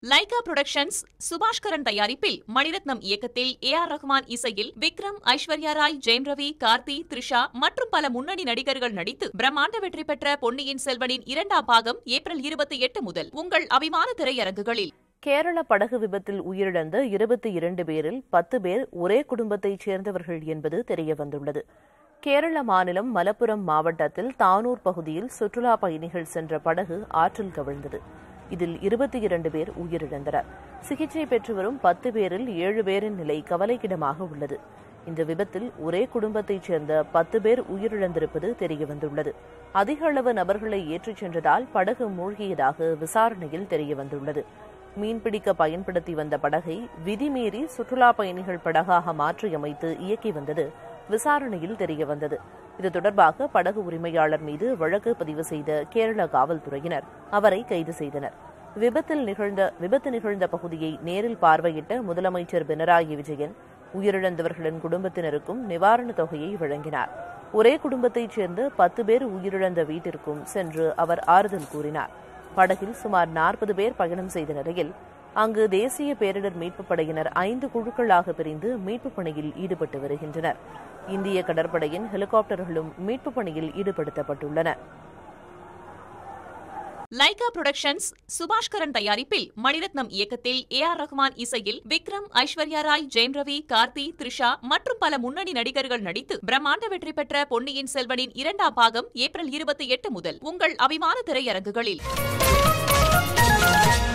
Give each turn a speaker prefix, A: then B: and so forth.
A: Lyca productions Subaskaran தயாரிப்பில் மணிரத்னம் இயக்கத்தில் A R Rahman இசையில் விக்ரம் ஐஸ்வர்யா ராய் ஜெயம் ரவி கார்த்தி த்ரிஷா மற்றும் பல முன்னணி நடிகர்கள் நடித்து பிரம்மாண்ட வெற்றி பெற்ற பொன்னியின் செல்வனின் இரண்டாம் பாகம் ஏப்ரல் இருபத்தி எட்டு முதல் உங்கள் அபிமான திரையரங்குகளில்
B: கேரள படகு விபத்தில் உயிரிழந்த இருபத்தி இரண்டு பேரில் பத்து பேர் ஒரே குடும்பத்தைச் சேர்ந்தவர்கள் என்பது தெரியவந்துள்ளது கேரள மாநிலம் மலப்புரம் மாவட்டத்தில் தானூர் பகுதியில் சுற்றுலா பயணிகள் சென்ற படகு ஆற்றில் கவிழ்ந்தது இதில் இருபத்தி இரண்டு பேர் உயிரிழந்தனர் சிகிச்சை பெற்று வரும் பத்து பேரில் ஏழு பேரின் நிலை கவலைக்கிடமாக உள்ளது இந்த விபத்தில் ஒரே குடும்பத்தைச் சேர்ந்த பத்து பேர் உயிரிழந்திருப்பது தெரியவந்துள்ளது அதிக அளவு நபர்களை ஏற்றிச் சென்றதால் படகு மூழ்கியதாக விசாரணையில் தெரியவந்துள்ளது மீன்பிடிக்க பயன்படுத்தி வந்த படகை விதிமீறி சுற்றுலா பயணிகள் படகாக மாற்றியமைத்து இயக்கி வந்தது விசாரணையில் தெரியவந்தது இது தொடர்பாக படகு உரிமையாளர் மீது வழக்கு பதிவு செய்த கேரள காவல்துறையினர் அவரை கைது செய்தனர் விபத்தில் நிகழ்ந்த விபத்து நிகழ்ந்த பகுதியை நேரில் பார்வையிட்ட முதலமைச்சர் பினராயி விஜயன் உயிரிழந்தவர்களின் குடும்பத்தினருக்கும் நிவாரணத் தொகையை வழங்கினார் ஒரே குடும்பத்தைச் சேர்ந்த பத்து பேர் உயிரிழந்த வீட்டிற்கும் சென்று அவர் ஆறுதல் கூறினார் படகில் சுமார் நாற்பது பேர் பயணம் செய்த நிலையில் அங்கு தேசிய பேரிடர் மீட்புப் படையினர் ஐந்து குழுக்களாக பிரிந்து மீட்புப் பணியில் ஈடுபட்டு வருகின்றனர் இந்திய கடற்படையின் ஹெலிகாப்டர்களும் மீட்புப் பணியில் ஈடுபடுத்தப்பட்டுள்ளன
A: லைகா புரொடக்ஷன்ஸ் சுபாஷ்கரன் தயாரிப்பில் மணிரத்னம் இயக்கத்தில் ஏ ஆர் ரஹ்மான் இசையில் விக்ரம் ஐஸ்வர்யா ராய் ஜெயம் ரவி கார்த்தி த்ரிஷா மற்றும் பல முன்னணி நடிகர்கள் நடித்து பிரம்மாண்ட வெற்றி பெற்ற பொன்னியின் செல்வனின் இரண்டாம் பாகம் ஏப்ரல் இருபத்தி எட்டு முதல் உங்கள் அபிமான திரையரங்குகளில்